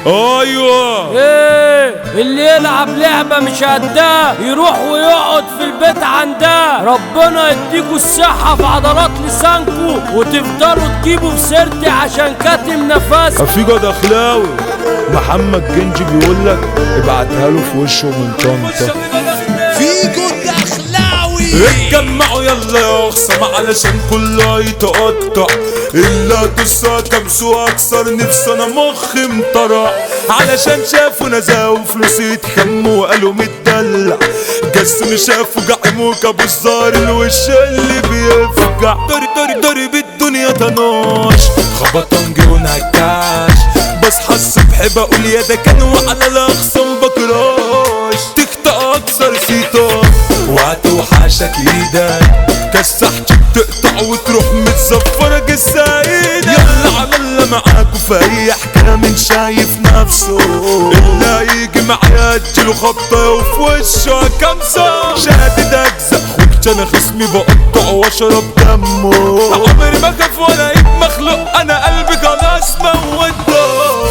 ايوه ايه اللي يلعب لعبة مش قدها يروح ويقعد في البيت عندها ربنا يديكوا الصحة في عضلات لسانكوا وتفضلوا تجيبوا في سيرتي عشان كاتم نفسي افيجو دخلاوي محمد جنجي بيقول لك ابعتها له في وشه من طنطا فيكو الدخلاوي اتجمعوا يلا يا اخصم علشان كله يتقطع الا تسا كبسوا اكسر نفسي انا مخي مطرع علشان شافوا نزاهة وفلوسي يتخموا وقالوا متدلع جسمي شافوا جعموا كابو الزار الوش اللي بيفجع دوري دوري دوري بالدنيا طناش خبطنجي ونكاش بصحى الصبح بقول يا ده كان وعلى الاخصم بكراش تخطى اكسر سيطان وهتوحشك ايدك كسحت بتقطع وتروح متزفرة جسايدك يلا على اللي معاكوا في اي حكاية من شايف نفسه اللي هيجي معايا اديله خبطة وفي وشه كمسة شهادة اجزاء خدت انا خصمي بقطع واشرب دمه عمري ما خاف ولا ايد مخلوق انا قلبي خلاص موته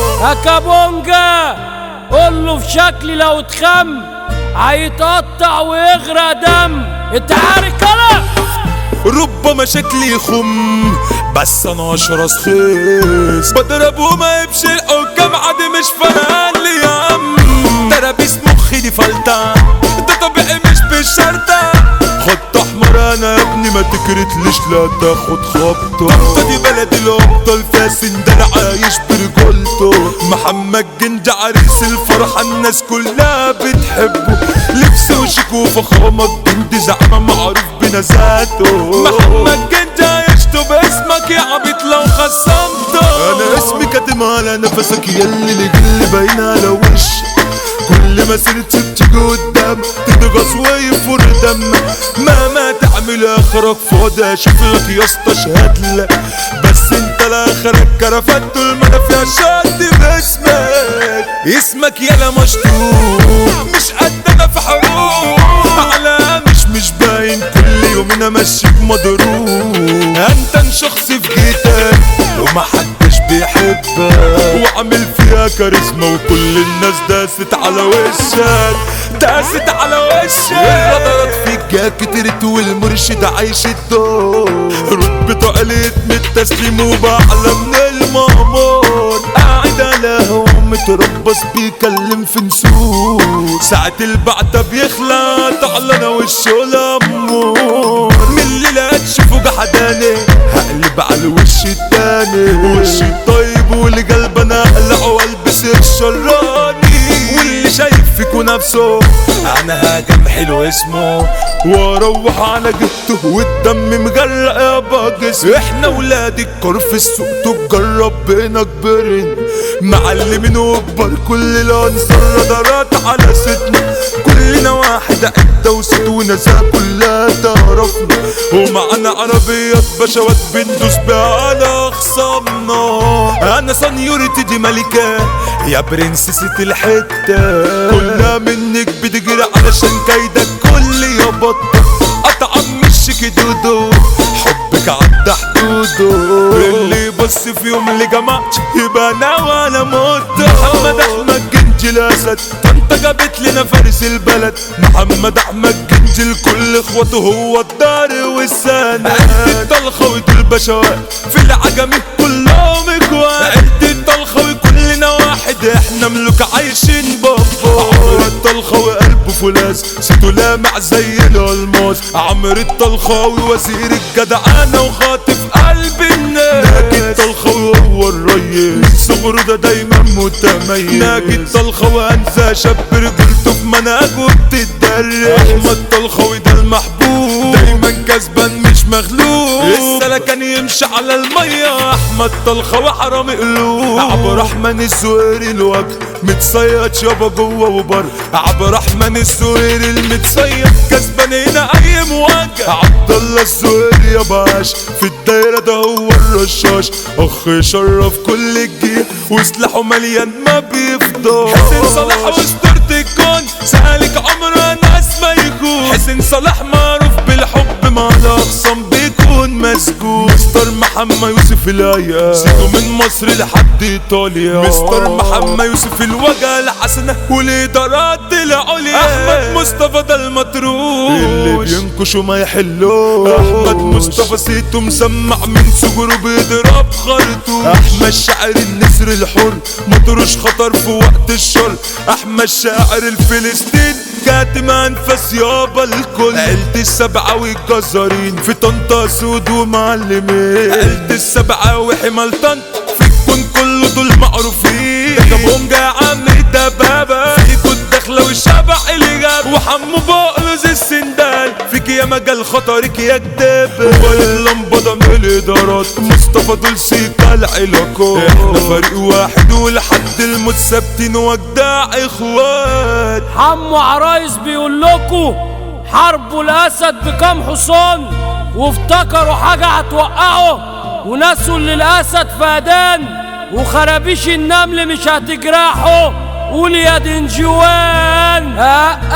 هكابونجا قول له في شكلي لو اتخم هيتقطع ويغرق دم انت عارف كده ربما شكلي خم بس انا اشرس خيس بضرب وما يمشي الحكام عادي مش فنان لي يا عم ترابيس مخي دي فلتة ده طبيعي مش بالشرطة خط احمر انا يا ابني ما تكرتليش لا تاخد خبطة طنطا دي بلد الابطال فاسن ده انا عايش برجولته محمد جنج عريس الفرحة الناس كلها بتحبه لبس وشيك وفخامة جندي زعمة معروف بنزاته محمد جنج عايشته باسمك يا عبيط لو خصمته انا اسمي كاتم على نفسك يلي اللي باين على وشك كل ما سيرت تيجي قدام تضغط ويفور دم مهما تعمل اخرك فاضي اشوف لك يا اسطى اشهد لك بس انت لاخرك كرفت طول ما انا فيها شد باسمك اسمك يالا مشطوب مش قد انا في حروب على مش مش باين كل يوم انا ماشي بمضروب انت شخص في جيتك ومحدش بيحبك وعامل فيها كاريزما وكل الناس داست على وشك داست على وشك الغدرات فيك جا كترت والمرشد عايش الدور رتبته قلت من التسليم وبعلى من المأمور قاعد على هو متربص بيكلم في نسور ساعة البعتة بيخلع تعلنا وشه الأمور من الليلة تشوفه جحداني هقلب على الوش التاني وشي الطيب واللي قلب انا اقلع والبس الشراني واللي شايف فيكو نفسه انا هاجم حلو اسمه واروح على جبته والدم مغرق يا باجس احنا ولاد الكار في السوق تجرب بينا كبرن معلمين وكبر كل الانصار رادارات على ستنا كلنا واحد عدة وست ونزاهة كلها تعرفنا ومعنا عربيات بشوات بندوس بيها على خصامنا انا سنيورتي دي ملكة يا برنسسة الحتة كلنا منك بتجري علشان كايدك كل يا بطة اطعم مش كدودو حبك عدى حدوده اللي يبص في يوم لجماعتي يبقى انا وانا موت محمد احمد جنج الاسد طنطا جابت لنا فارس البلد محمد احمد جنج لكل اخواته هو الدار والسند عدة الطلخه البشوات في العجمي كلهم اخوات عدة الطلخه كلنا واحد احنا ملوك عايشين بابا عمرو الطلخاوي قلبه فولاذ سيته لامع زي الالماس عمرو الطلخاوي وزير الجدعانه وخاطف قلب الناس ناجي الطلخاوي هو الريس صغره ده دايما متميز ناجي الطلخاوي انسى شاب رجلته في مناجه بتتدرس احمد طلخاوي ده المحبوب دايما كسبان مش مغلوب السلا كان يمشي على الميه احمد طلخاوي حرامي قلوب عبد الرحمن الزهيري الوجه متصيد يابا جوه وبره عبد الرحمن الزهيري المتصيد كسبان هنا اي مواجهه عبد الله الزهيري يا باش في الدايره ده هو الرشاش اخ يشرف كل الجيل وسلاحه مليان ما بيفضاش حسين صلاح واسطوره الكون سالك عمره ناس ما يكون حسين صلاح معروف بالحب مع الاخصام بيكون مسجون مستر محمد يوسف الايام سيدو من مصر لحد ايطاليا مستر محمد يوسف الوجه الحسنة والادارات العليا احمد مصطفى ده المطروش اللي بينكش وما يحلوش احمد مصطفى سيتو مسمع من صغره بيضرب خرطوش احمد شاعر النسر الحر مطروش خطر في وقت الشر احمد شاعر الفلسطين كاتم انفاس يابا الكل عيلة السبعة والجزارين في طنطا سود ومعلمين عيلة السبعة وحمال طنطا في الكون كله دول معروفين ده كابونجا يا عم الدبابة فيكوا الدخلة والشبع اللي جاب وحمو بقلز السندال فيك يا مجال خطرك يا كداب واللمبة من الإدارات مصطفى دول سيكا العلاقات احنا فريق واحد ولحد الموت ثابتين وجدع اخوات حمو عرايس بيقول لكم حاربوا الاسد بكام حصان وافتكروا حاجه هتوقعه ونسوا اللي الاسد فادان وخرابيش النمل مش هتجرحه قول يا دنجوان اه